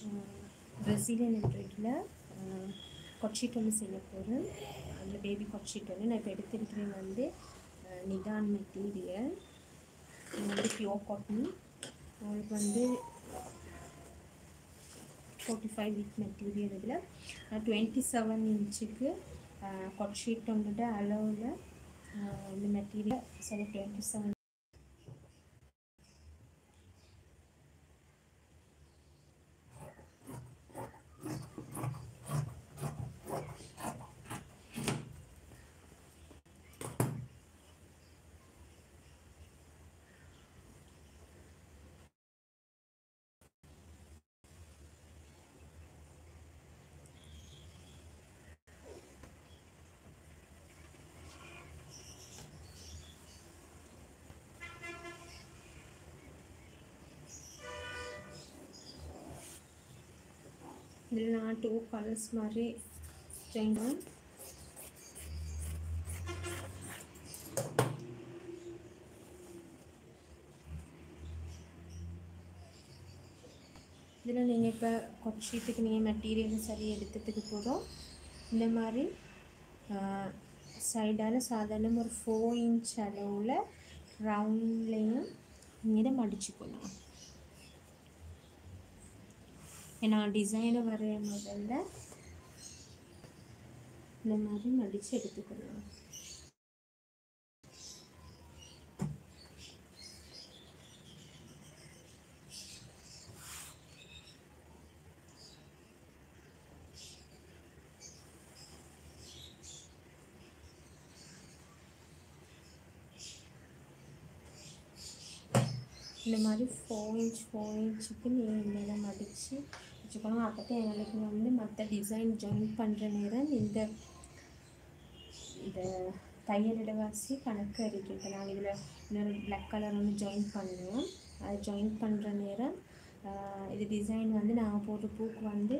Brazilian எம்ப்ராய்டரியில் கொட்ஷீட் ஒன்று செய்ய போகிறேன் அதில் பேபி கொட்ஷீட் ஒன்று நான் இப்போ எடுத்திருக்கிறேன் வந்து அஹ், நிதான் மெட்டீரியல் இது வந்து பியோர் காட்டன் உங்களுக்கு வந்து ஃபோர்ட்டி ஃபைவ் வீக் மெட்டீரியல் இதில் டுவெண்ட்டி செவன் இன்ச்சுக்கு கொட்ஷீட் வந்துட்டு அளவில் இந்த மெட்டீரியல் சரி டுவெண்ட்டி செவன் இதில் நான் டூ கலர்ஸ் மாதிரி செய்யணும் இதில் நீங்கள் இப்போ கொட்ஷீட்டுக்கு நீங்கள் மெட்டீரியல் சரி எடுத்ததுக்கு கூட இந்த மாதிரி சைடால் சாதாரண ஒரு ஃபோர் இன்ச் அளவில் ரவுண்ட்லேயும் நீங்கள் மடிச்சுக்கணும் ஏன்னா டிசைனை வரைய முதல்ல இந்த மாதிரி மடித்து எடுத்துக்கணும் இந்த மாதிரி ஃபோர் இன்ச் ஃபோர் இன்ச்சுக்கு நீங்கள் மேலே மடித்து வச்சுக்கணும் அப்போ தான் எங்களுக்கு வந்து மற்ற டிசைன் ஜாயின் பண்ணுற நேரம் இந்த இந்த தையல் இடவாசி கணக்கு இருக்குது இப்போ நாங்கள் இதில் இன்னொரு பிளாக் கலர் வந்து ஜாயின் பண்ணுவோம் அது ஜாயின் பண்ணுற நேரம் ஆஹ், இது டிசைன் வந்து நாங்கள் போட்ட பூக்கு வந்து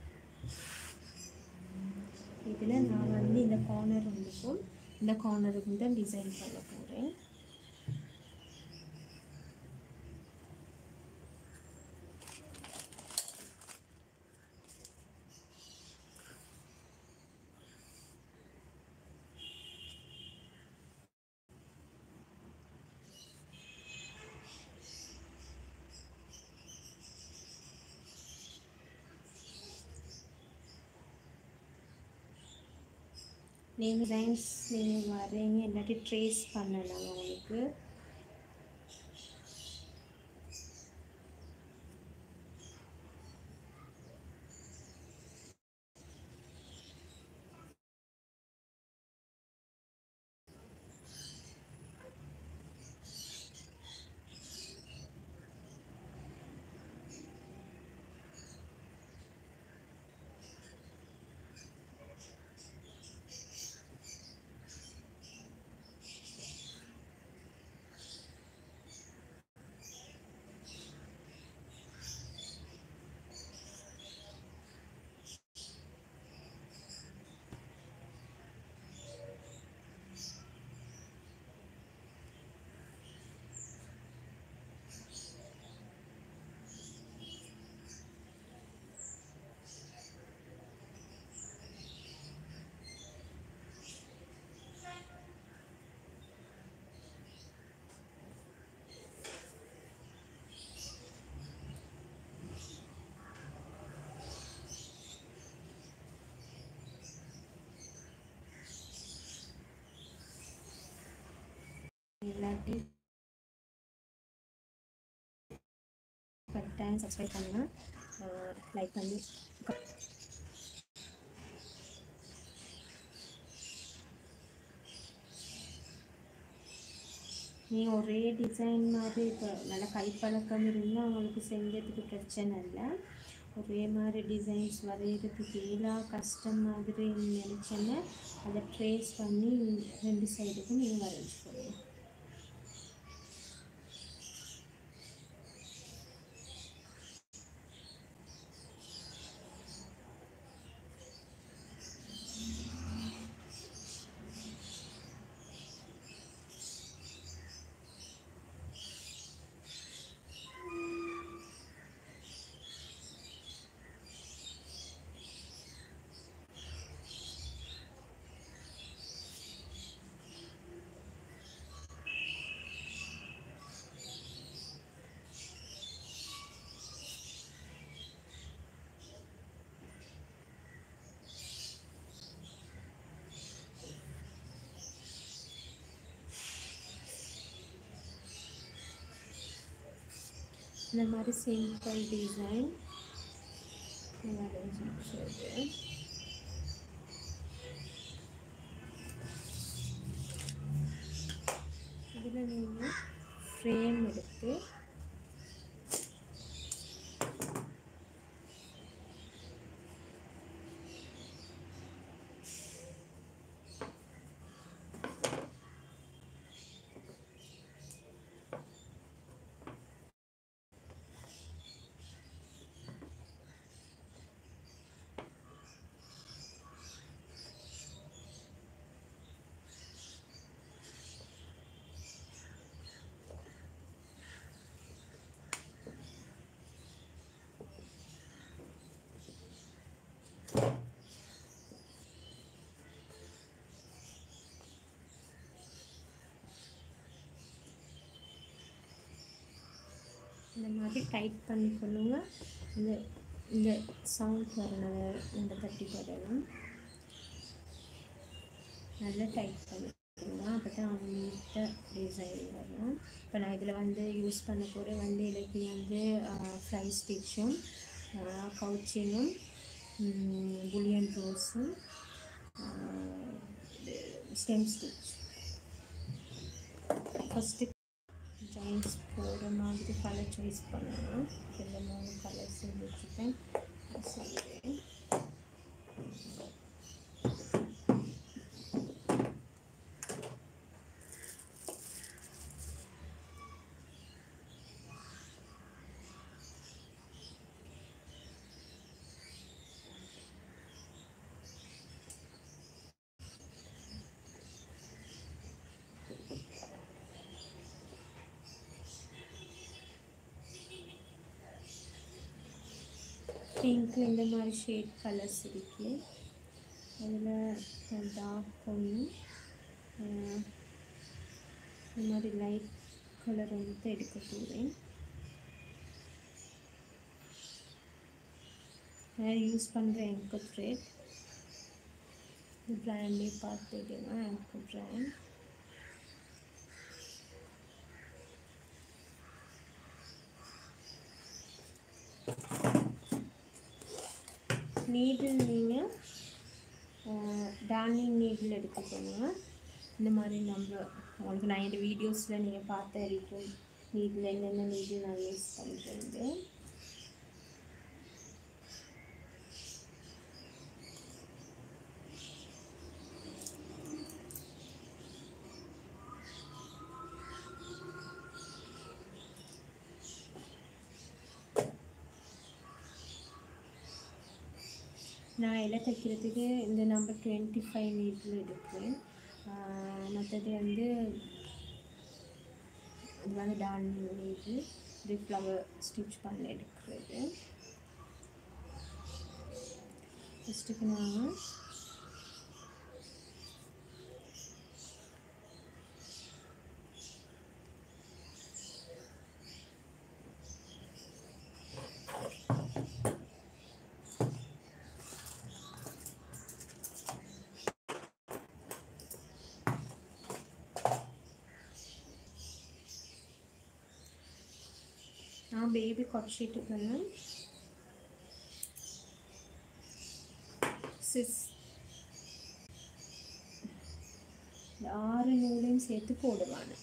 இதில் நான் வந்து இந்த கார்னர் வந்துக்கும் இந்த கார்னருக்கு தான் டிசைன் பண்ண போகிறேன் நீங்கள் லைன்ஸ் நீங்கள் வர்றீங்க இல்லாட்டி ட்ரேஸ் பண்ணலாம் உங்களுக்கு இல்லாட்டி கட்டாயம் சப்ஸ்கிரைப் பண்ணுங்கள் லைக் பண்ணி நீ ஒரே டிசைன் மாதிரி இப்போ நல்ல கைப்பழக்கம் இருந்தால் அவங்களுக்கு செஞ்சதுக்கு பிரச்சனை இல்லை ஒரே மாதிரி டிசைன்ஸ் வரைகிறதுக்கு எல்லா கஷ்டம் மாதிரி நினச்சேன்னா அதை ட்ரேஸ் பண்ணி ரெண்டு சைடுக்கும் நீங்கள் வரைஞ்சிக்கணும் இந்த மாதிரி சிம்பிள் டிசைன் வரைஞ்சிருக்கிறது இதில் நீங்கள் ஃப்ரேம் எடுத்து இந்த மாதிரி டைட் பண்ணிக்கணுங்க இந்த இந்த சவுண்ட் வரணும் இந்த தட்டி போடணும் நல்லா டைட் பண்ணிக்கணுங்க அப்போ தான் நீட்டாக டிசைன் வரும் இப்போ நான் இதில் வந்து யூஸ் பண்ண போகிற வந்து எனக்கு வந்து ஃப்ரை ஸ்டிச்சும் கவுச்சிங்கும் புலியன் ரோஸும் ஸ்டெம் ஸ்டிச் ஃபஸ்ட்டு ஜாயின்ஸ் போடுற மாதிரி கலர் சாய்ஸ் பண்ணணும் இதில் மூணு கலர்ஸ் வச்சுப்பேன் சொல்லுவேன் பிங்க்கில் இந்த மாதிரி ஷேட் கலர்ஸ் இருக்கு அதில் டார்க் ஒன்று இந்த மாதிரி லைட் கலர் வந்து எடுக்க போகிறேன் நான் யூஸ் பண்ணுற எங்கு த்ரெட் பிராண்டே பார்த்துக்கிட்டேங்க எங்கு பிராண்ட் நீடில் நீங்கள் டார்னிங் நீடில் எடுத்துக்கோங்க இந்த மாதிரி நம்ம உங்களுக்கு நான் என் வீடியோஸில் நீங்கள் பார்த்த இருக்கும் நீடில் என்னென்ன நீடில் நான் யூஸ் பண்ணுறது நான் எல்லாம் தைக்கிறதுக்கு இந்த நம்பர் டுவெண்ட்டி ஃபைவ் நீட்டில் எடுக்கிறேன் மற்றது வந்து இது வந்து டான் நீட்டு இது ஃப்ளவர் ஸ்டிச் பண்ண எடுக்கிறது ஃபஸ்ட்டுக்கு நான் நான் பேபி குறைச்சிட்டுக்கேன் சிஸ் இந்த ஆறு நூலையும் சேர்த்து போடுவாங்க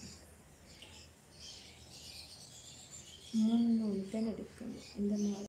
மூணு நூல் தான் எடுக்கணும் இந்த மாதிரி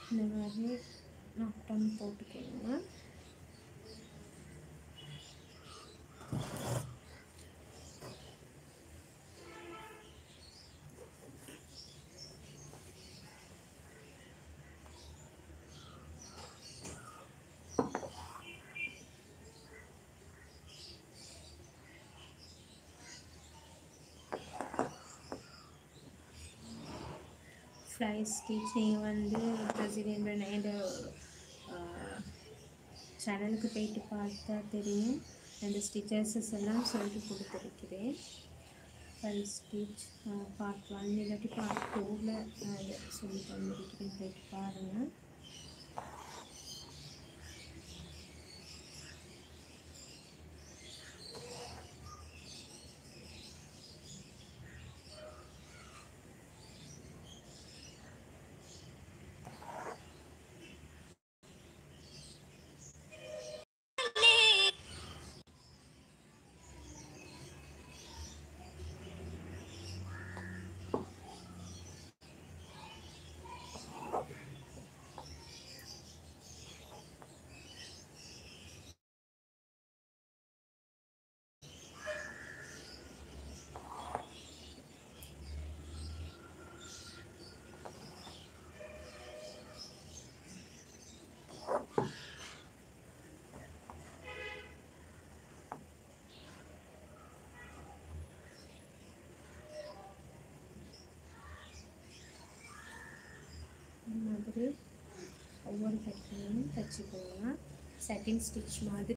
இந்த மாதிரி நட்டம் போட்டுக்கோங்க ஃப்ளை ஸ்டிச் நீங்கள் வந்து பிரசிடென்ட் என்னோட சேனலுக்கு போயிட்டு பார்த்தா தெரியும் அந்த ஸ்டிச்சஸஸ் எல்லாம் சொல்லி கொடுத்துருக்கிறேன் ஃப்ளை ஸ்டிச் பார்ட் ஒன் இல்லாட்டி பார்ட் டூவில் சொல்லி தந்திருக்கிறேன் போயிட்டு பாருங்கள் இந்த மாதிரி ஒவ்வொரு கட்டிலையும் தச்சுக்கோங்க செகண்ட் ஸ்டிச் மாதிரி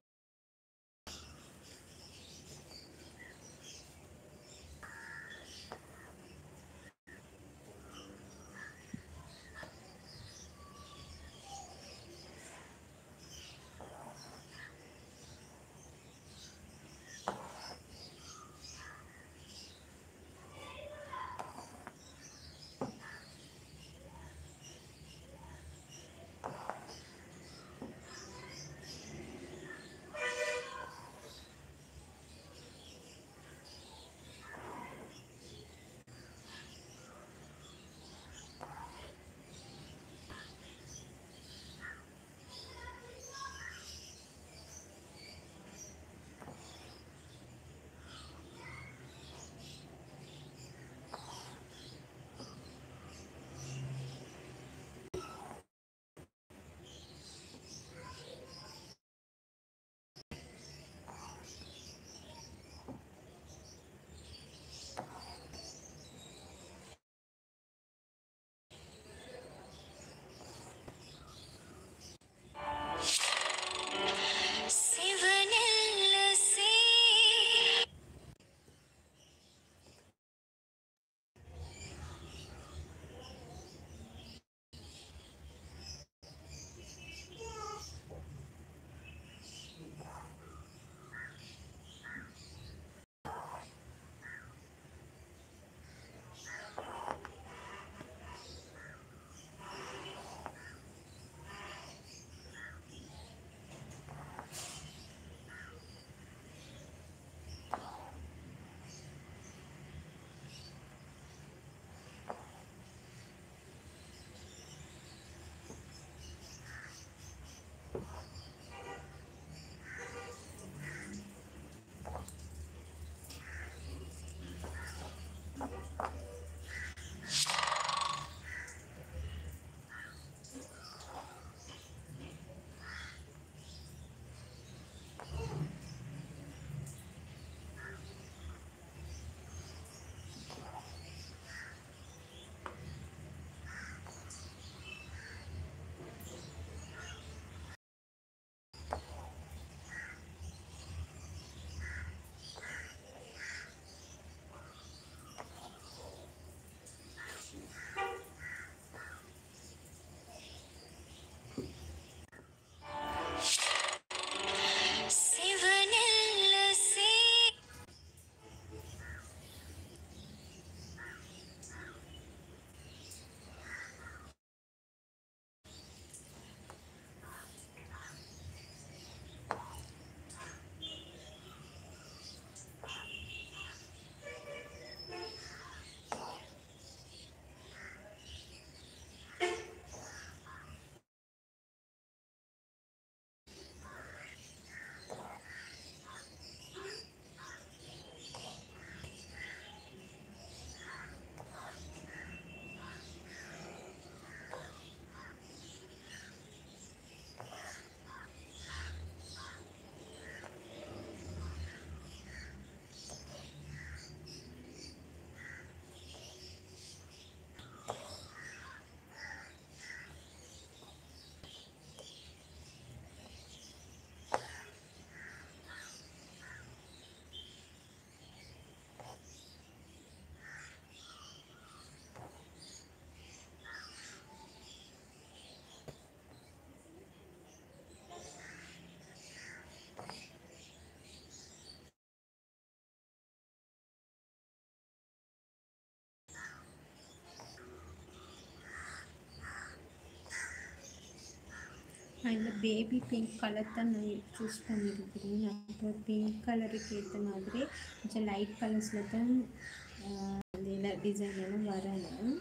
நான் இந்த பேபி பிங்க் கலர் தான் நான் சூஸ் பண்ணியிருக்கிறேன் அப்போ பிங்க் கலருக்கு ஏற்ற மாதிரி கொஞ்சம் லைட் கலர்ஸில் தான் அதில் டிசைன் எல்லாம் வரணும்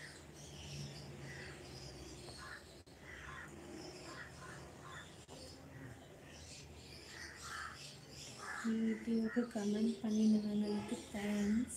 வீடியோவுக்கு கமெண்ட் பண்ணினவங்களுக்கு தேங்க்ஸ்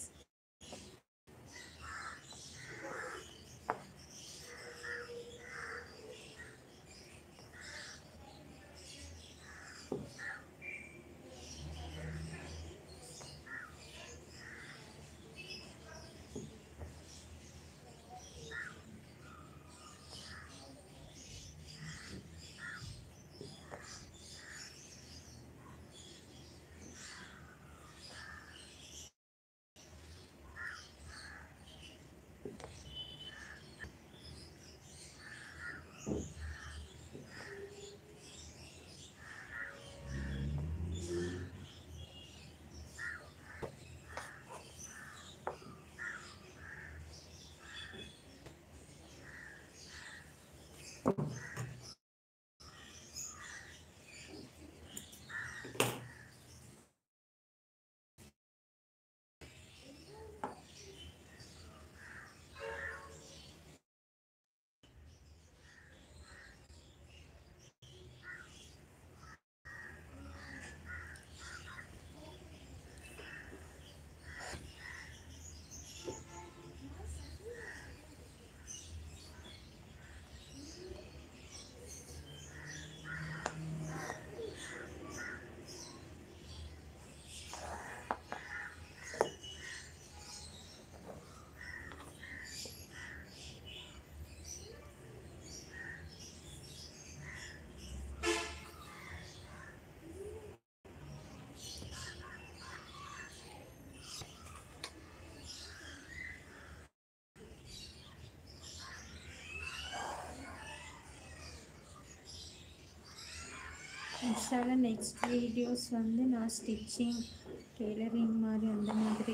இன்ஸ்டாவில் நெக்ஸ்ட் வீடியோஸ் வந்து நான் ஸ்டிச்சிங் டெய்லரிங் மாதிரி அந்த மாதிரி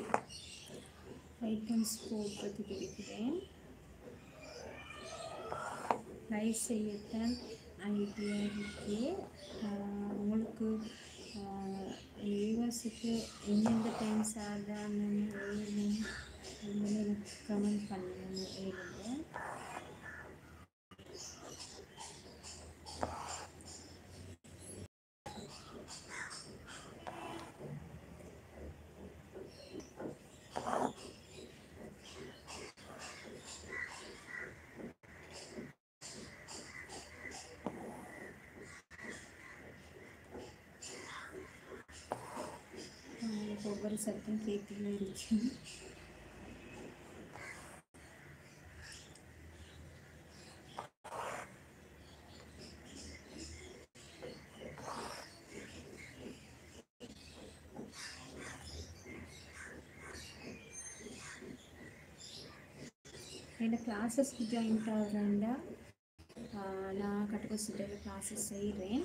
ஐட்டம்ஸ் போடுறதுக்கு இருக்கிறேன் லைவ் செய்யத்தான் ஐடியா இருக்கு ஆஹ் உங்களுக்கு வியூவர்ஸுக்கு எந்தெந்த டைம் சாதாரண வேணும் அந்த எனக்கு கமெண்ட் பண்ணுங்க எழுதுங்க உங்களுக்கு ஒவ்வொரு சத்தம் கேட்டுன்னு இருந்துச்சு என்னோட கிளாஸஸ்க்கு ஜாயின் ஆகிறேன்டா நான் கட்டுக்கோசிட்டியில் கிளாஸஸ் செய்கிறேன்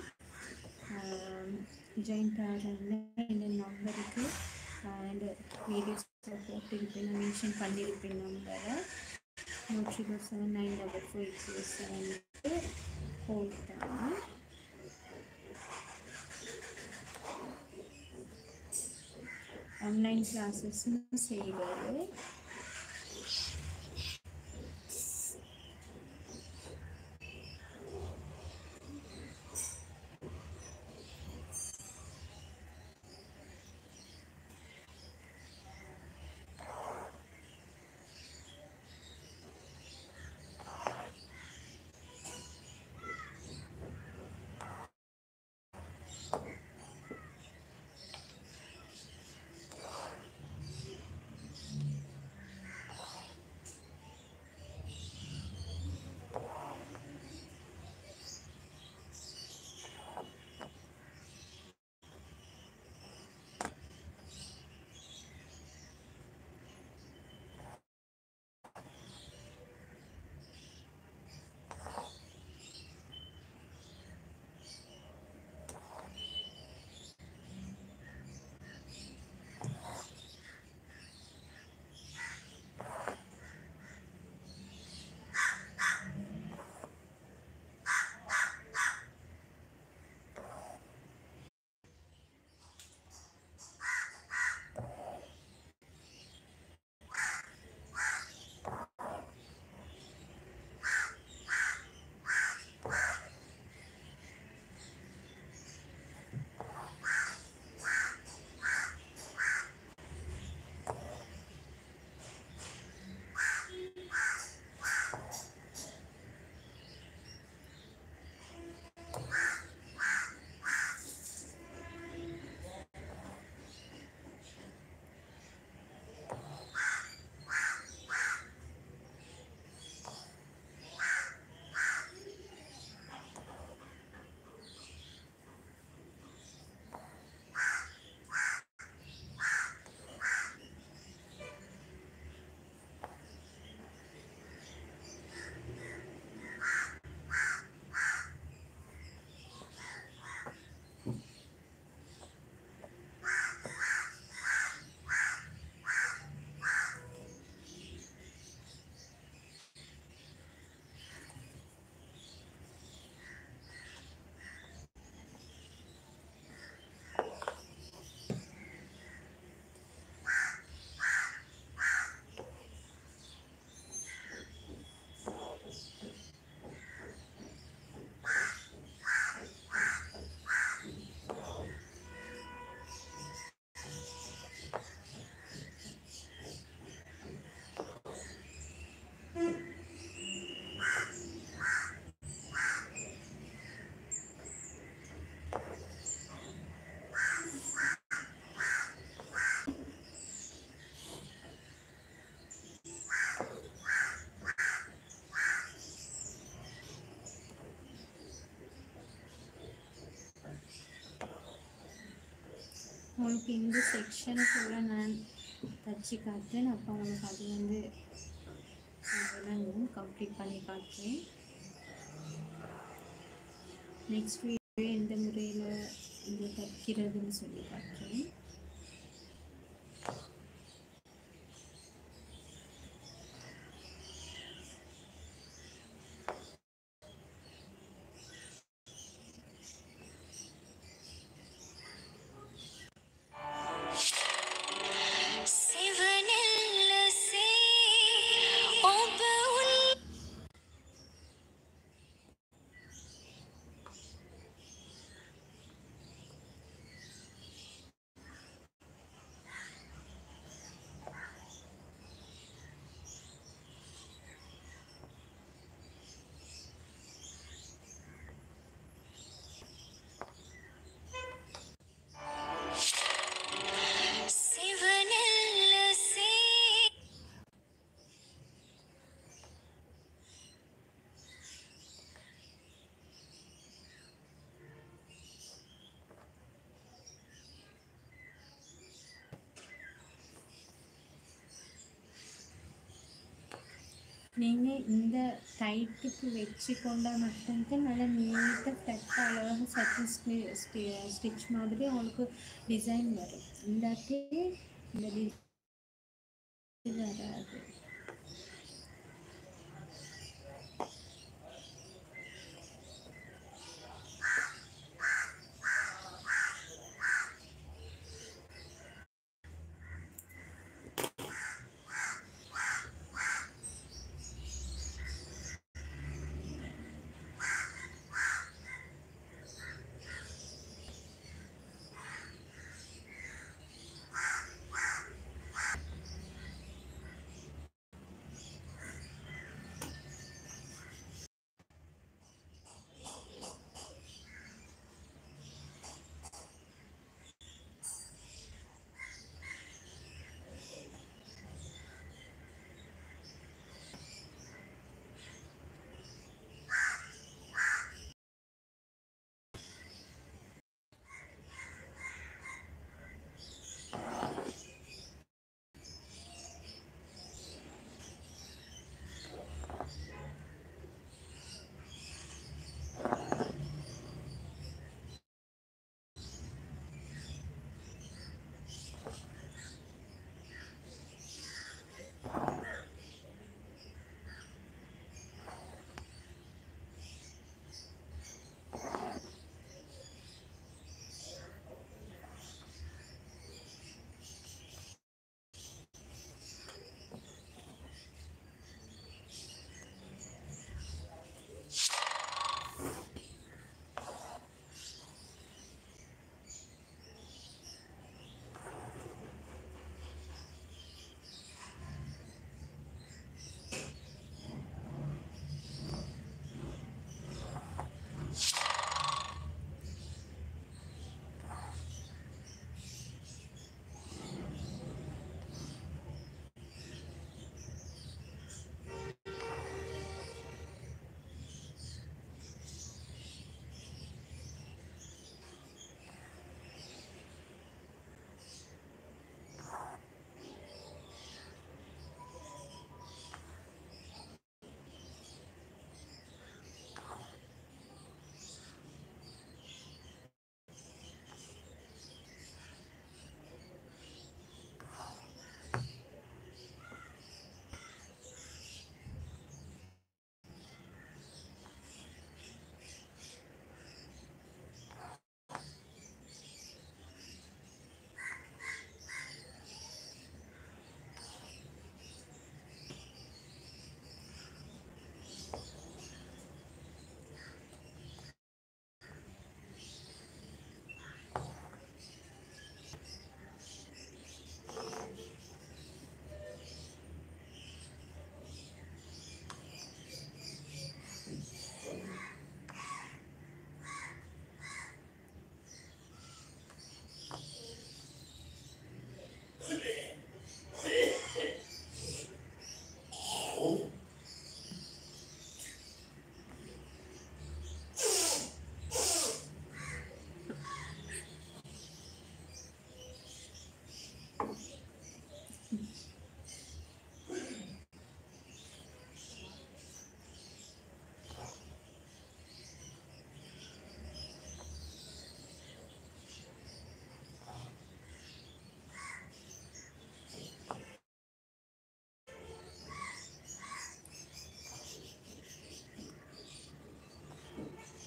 ஜாயின் ஆகிறேன்னா என்னோட நம்பருக்கு அண்ட் வீடியோஸில் போட்டிருப்பேன் நான் மென்ஷன் பண்ணியிருப்பேன் நம்பரை note triple seven nine double four eight zero செவனுக்கு போயிட்டாங்க ஆன்லைன் கிளாஸஸும் செய்கிறாரு உங்களுக்கு இந்த செக்ஷனுக்குள்ளே நான் தச்சு காட்டுறேன் அப்போ உங்களுக்கு அது வந்து விளங்கும் கம்ப்ளீட் பண்ணி காட்டுறேன் நெக்ஸ்ட் வீடியோ எந்த முறையில் இது தைக்கிறதுன்னு சொல்லி காட்டுறேன் සිවනෙල්ල සේ ඔබ උන් සිවනෙල්ල සේ நீங்கள் இந்த டைட்டுக்கு வச்சு கொண்டா மட்டும்தான் நல்லா நீட்டாக ஃப்ளட் அழகாக சட்டி ஸ்டிச் மாதிரி உங்களுக்கு டிசைன் வரும் இல்லாட்டி இந்த டி- இது வராது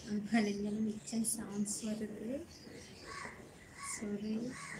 கலைஞர் மிச்சம் சாங்ஸ் வருது சாரி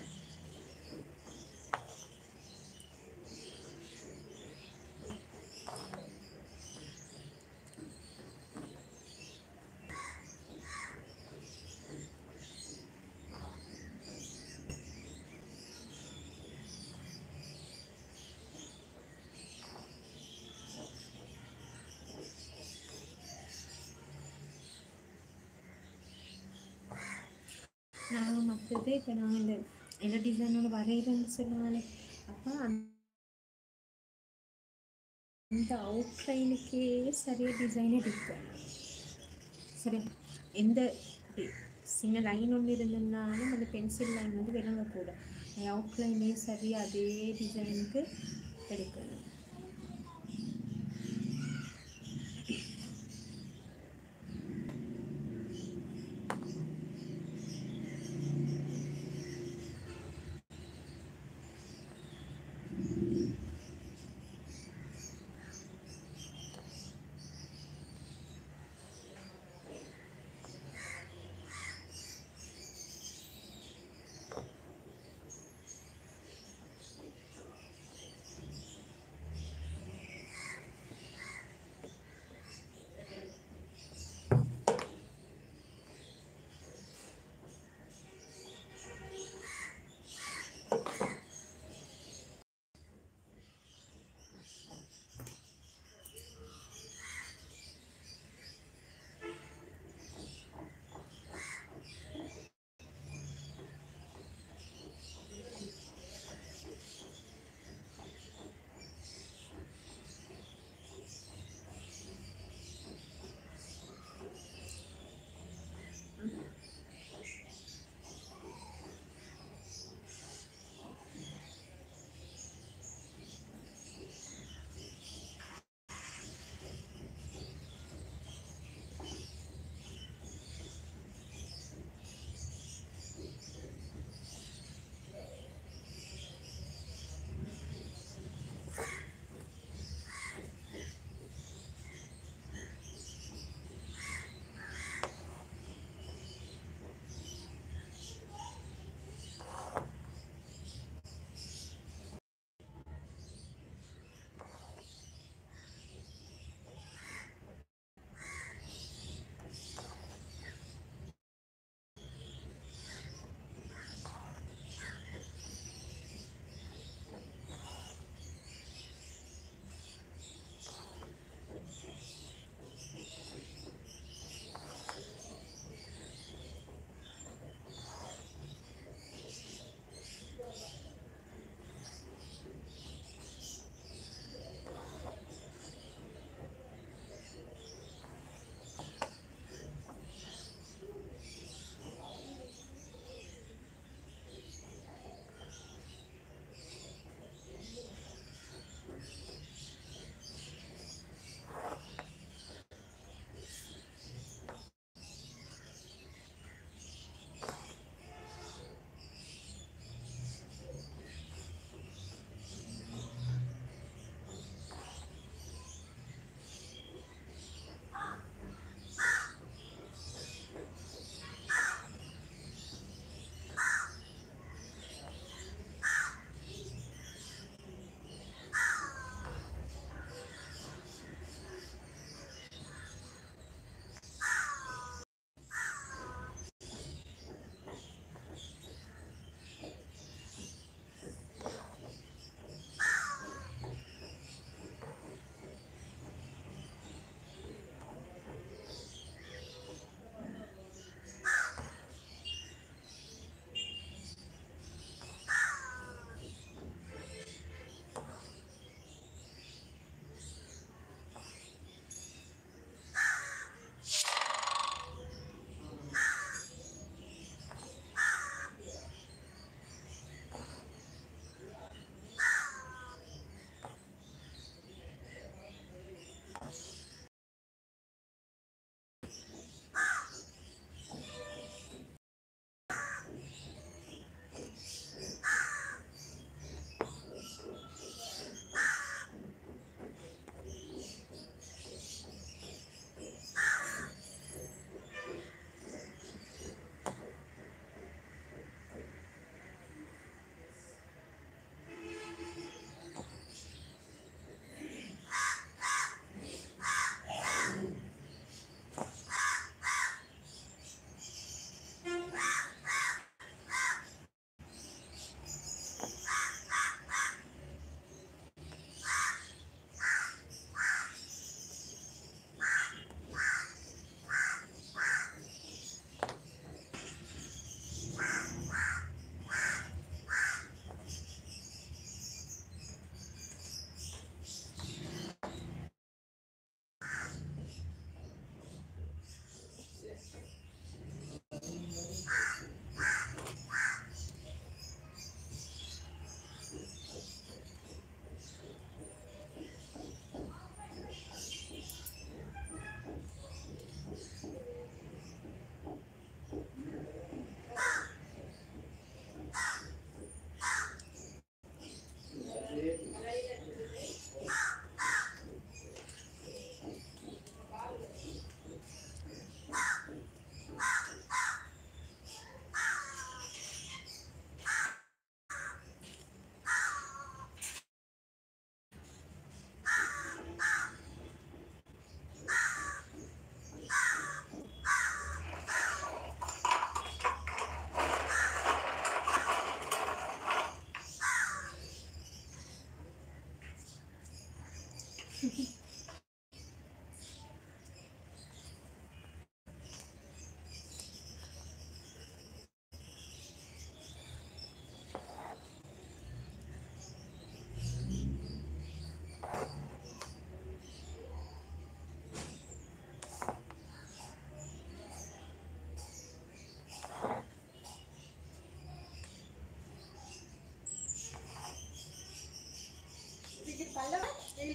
நாங்கள் மற்றது இப்போ நான் இந்த என்ன டிசைனோட வரைகிறேன்னு சொல்லுவானே அப்போ அந்த அவுட்லைனுக்கே சரியாக டிசைன் எடுப்பேன் சரி எந்த டி- சின்ன லைன் ஒன்று இருந்ததுனாலும் அந்த பென்சில் லைன் வந்து விளங்கக்கூடாது அவுட்லைனே சரி அதே டிசைனுக்கு எடுக்கணும்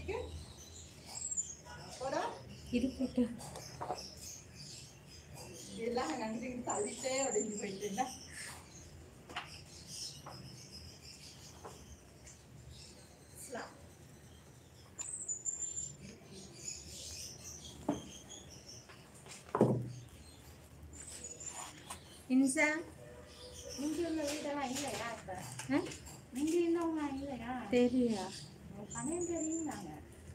இருக்கு போடா இருக்கட்டு எல்லாம் அங்கிட்டு இங்கிட்டு தள்ளிட்டே உடஞ்சி போயிட்டு இன்சா இங்க உள்ள வீடெல்லாம் இல்லையா இப்ப ஆ இங்க இருந்தவங்க இல்லையா தெரியா பணம் தெரியுங்க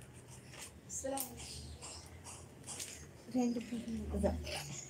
ரெண்டு பேரும் இதுதான்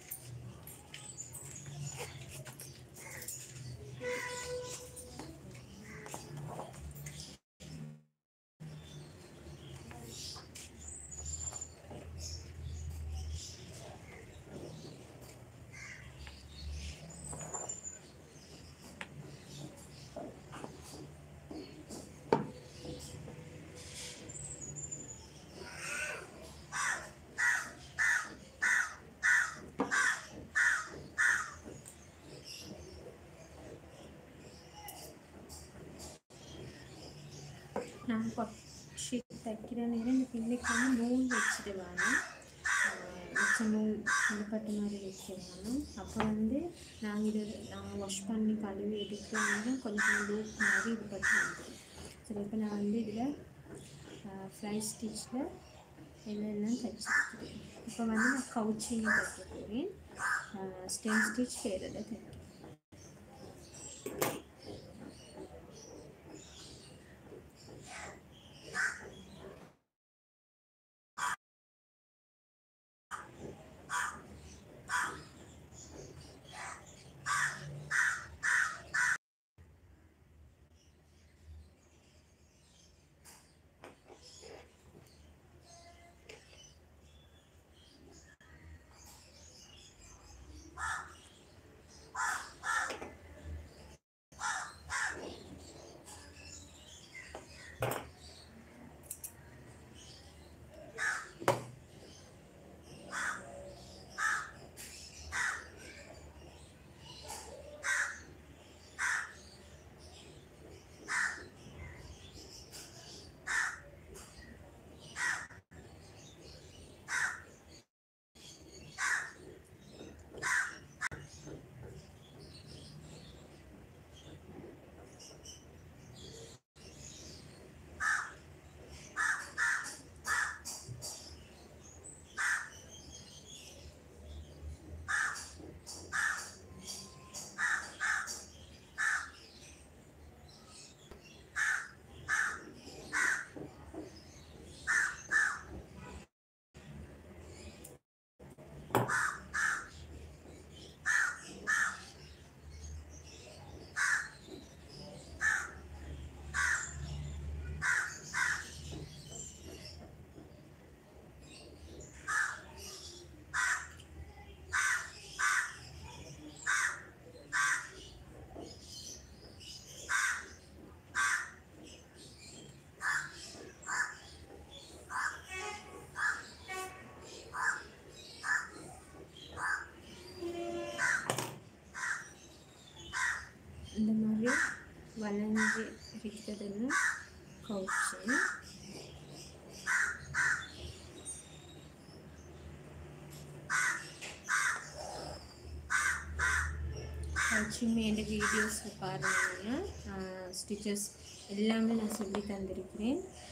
நான் கொச்சி தைக்கிற நேரம் இந்த பிள்ளைக்கு வந்து நூல் வச்சிடுவாங்க வச்ச நூல் விடுபட்ட மாதிரி வைக்கிறாங்க அப்போ வந்து நாங்கள் இது நாங்கள் வாஷ் பண்ணி கழுவி எடுக்கிற நேரம் கொஞ்சம் லூப் மாதிரி இது பட்டு வந்துடும் சரி இப்போ நான் வந்து இதில் ஃப்ளை ஸ்டிச்சில் எல்லாம் எல்லாம் தைச்சிருக்கிறேன் இப்போ வந்து நான் கவுச்சிங்க தைக்க போகிறேன் ஸ்டெம் ஸ்டிச் வேறு தைக்கிறேன் இந்த மாதிரி வளைஞ்சு இருக்கிறதுன்னு கவுச்சு கவுச்சுமே என் வீடியோஸில் பாருங்கள் ஸ்டிச்சஸ் எல்லாமே நான் சொல்லி தந்திருக்கிறேன்